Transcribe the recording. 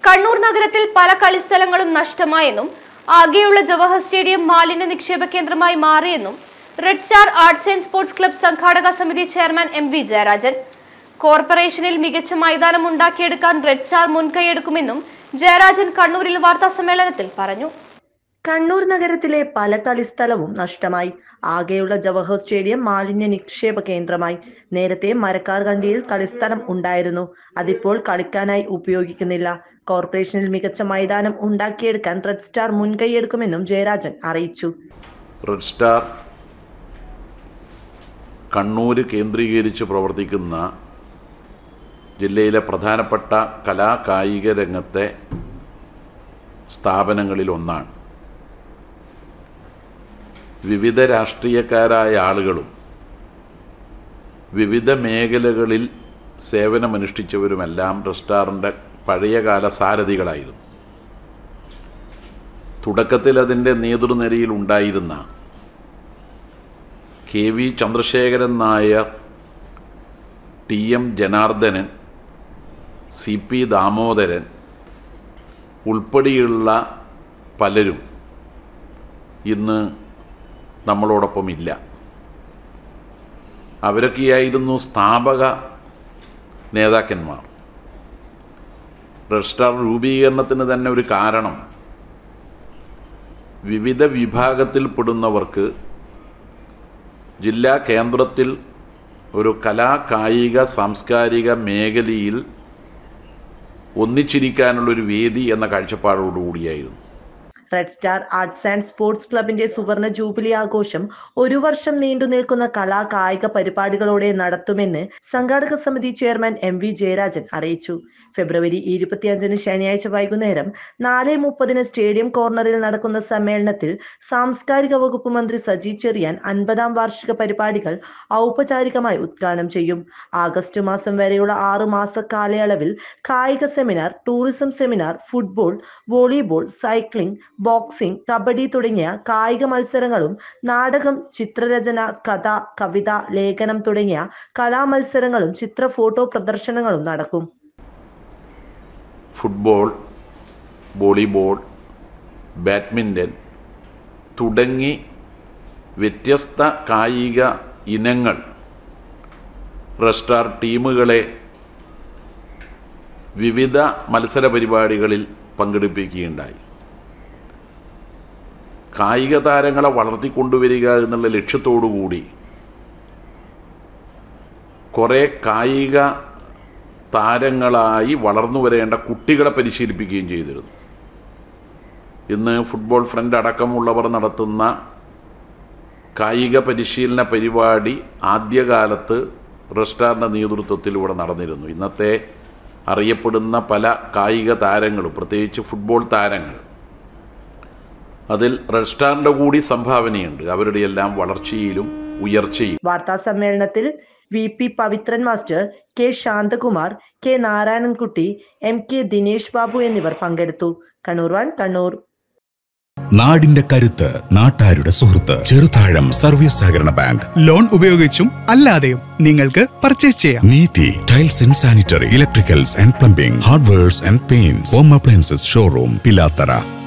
കണ്ണൂർ നഗരത്തിൽ പല കളിസ്ഥലങ്ങളും നഷ്ടമായെന്നും ആകെയുള്ള ജവഹർ സ്റ്റേഡിയം മാലിന്യ നിക്ഷേപ കേന്ദ്രമായി മാറിയെന്നും red star arts and sports club സംഘാടക സമിതി ചെയർമാൻ എം വി ജയരാജൻ കോർപ്പറേഷനിൽ മികച്ച മൈതാനം ഉണ്ടാക്കിയെടുക്കാൻ റെഡ് സ്റ്റാർ മുൻകൈയെടുക്കുമെന്നും ജയരാജൻ കണ്ണൂരിൽ വാർത്താ സമ്മേളനത്തിൽ പറഞ്ഞു കണ്ണൂർ നഗരത്തിലെ പല കളിസ്ഥലവും നഷ്ടമായി ആകെയുള്ള ജവഹർ സ്റ്റേഡിയം മാലിന്യ നിക്ഷേപ കേന്ദ്രമായി നേരത്തെ മരക്കാർ കണ്ടിയിൽ കളിസ്ഥലം ഉണ്ടായിരുന്നു അതിപ്പോൾ കളിക്കാനായി ഉപയോഗിക്കുന്നില്ല കോർപ്പറേഷനിൽ മികച്ച മൈതാനം ഉണ്ടാക്കിയെടുക്കാൻ റെഡ് സ്റ്റാർ മുൻകൈയെടുക്കുമെന്നും ജയരാജൻ അറിയിച്ചു റെഡ് സ്റ്റാർ കണ്ണൂർ കേന്ദ്രീകരിച്ച് പ്രവർത്തിക്കുന്ന ജില്ലയിലെ പ്രധാനപ്പെട്ട കലാ കായിക രംഗത്തെ സ്ഥാപനങ്ങളിൽ ഒന്നാണ് വിവിധ രാഷ്ട്രീയക്കാരായ ആളുകളും വിവിധ മേഖലകളിൽ സേവനമനുഷ്ഠിച്ചവരുമെല്ലാം റെസ്റ്റാറിൻ്റെ പഴയകാല സാരഥികളായിരുന്നു തുടക്കത്തിൽ അതിൻ്റെ നേതൃനിരയിൽ ഉണ്ടായിരുന്ന K V Chandrasekharan Nair T M Janardhanan C P Damodaran ഉൾപ്പെടെയുള്ള പലരും ഇന്ന് നമ്മളോടൊപ്പം ഇല്ല അവരൊക്കെയായിരുന്നു സ്ഥാപക നേതാക്കന്മാർ റെഡ് സ്റ്റാർ രൂപീകരണത്തിന് തന്നെ ഒരു കാരണം വിവിധ വിഭാഗത്തിൽപ്പെടുന്നവർക്ക് ജില്ലാ കേന്ദ്രത്തിൽ ഒരു കലാ കായിക സാംസ്കാരിക മേഖലയിൽ ഒന്നിച്ചിരിക്കാനുള്ളൊരു വേദി എന്ന കാഴ്ചപ്പാടോടുകൂടിയായിരുന്നു red star arts and sports ക്ലബിന്റെ സുവർണ ജൂബിലി ആഘോഷം ഒരു വർഷം നീണ്ടു നിൽക്കുന്ന കലാ കായിക പരിപാടികളോടെ നടത്തുമെന്ന് സംഘാടക സമിതി ചെയർമാൻ എം വി ജയരാജൻ അറിയിച്ചു ഫെബ്രുവരി ഇരുപത്തിയഞ്ചിന് ശനിയാഴ്ച വൈകുന്നേരം നാല് മുപ്പതിന് സ്റ്റേഡിയം കോർണറിൽ നടക്കുന്ന സമ്മേളനത്തിൽ സാംസ്കാരിക വകുപ്പ് മന്ത്രി സജി ചെറിയാൻ അൻപതാം വാർഷിക പരിപാടികൾ ഔപചാരികമായി ഉദ്ഘാടനം ചെയ്യും ആഗസ്റ്റ് മാസം വരെയുള്ള ആറു മാസ കാലയളവിൽ കായിക seminar tourism seminar football volleyball cycling boxing kabaddi തുടങ്ങിയ കായിക മത്സരങ്ങളും നാടകം ചിത്രരചന കഥ കവിത ലേഖനം തുടങ്ങിയ കലാമത്സരങ്ങളും ചിത്ര ഫോട്ടോ പ്രദർശനങ്ങളും നടക്കും ഫുട്ബോൾ വോളിബോൾ ബാഡ്മിൻ്റൺ തുടങ്ങി വ്യത്യസ്ത കായിക ഇനങ്ങൾ റെസ്റ്റാർ ടീമുകളെ വിവിധ മത്സര പരിപാടികളിൽ പങ്കെടുപ്പിക്കുകയുണ്ടായി കായിക താരങ്ങളെ വളർത്തിക്കൊണ്ടുവരിക എന്നുള്ള ലക്ഷ്യത്തോടു കൂടി കുറേ കായിക താരങ്ങളായി വളർന്നു വരേണ്ട കുട്ടികളെ പരിശീലിപ്പിക്കുകയും ചെയ്തിരുന്നു ഇന്ന് ഫുട്ബോൾ ഫ്രണ്ട് അടക്കമുള്ളവർ നടത്തുന്ന കായിക പരിശീലന പരിപാടി ആദ്യകാലത്ത് റെസ്റ്റാറിൻ്റെ നേതൃത്വത്തിലൂടെ നടന്നിരുന്നു ഇന്നത്തെ അറിയപ്പെടുന്ന പല കായിക താരങ്ങളും പ്രത്യേകിച്ച് ഫുട്ബോൾ താരങ്ങൾ അതിൽ റെസ്റ്റാറിൻ്റെ കൂടി സംഭാവനയുണ്ട് അവരുടെ എല്ലാം വളർച്ചയിലും ഉയർച്ചയിലും വാർത്താ സമ്മേളനത്തിൽ V P Pavithran master K Santhakumar K Narayanankutty M K Dinesh Babu എന്നിവർ പങ്കെടുത്തു കണ്ണൂർ വൺ കണ്ണൂർ നാടിന്റെ കരുത്ത് നാട്ടാരുടെ സുഹൃത്ത് ചെറുതാഴം സർവീസ് സഹകരണ ബാങ്ക് ലോൺ ഉപയോഗിച്ചും അല്ലാതെയും നിങ്ങൾക്ക് പർച്ചേസ് ചെയ്യാം Neethi tiles and sanitary electricals and plumbing hardwares and paints home appliances showroom Pilathara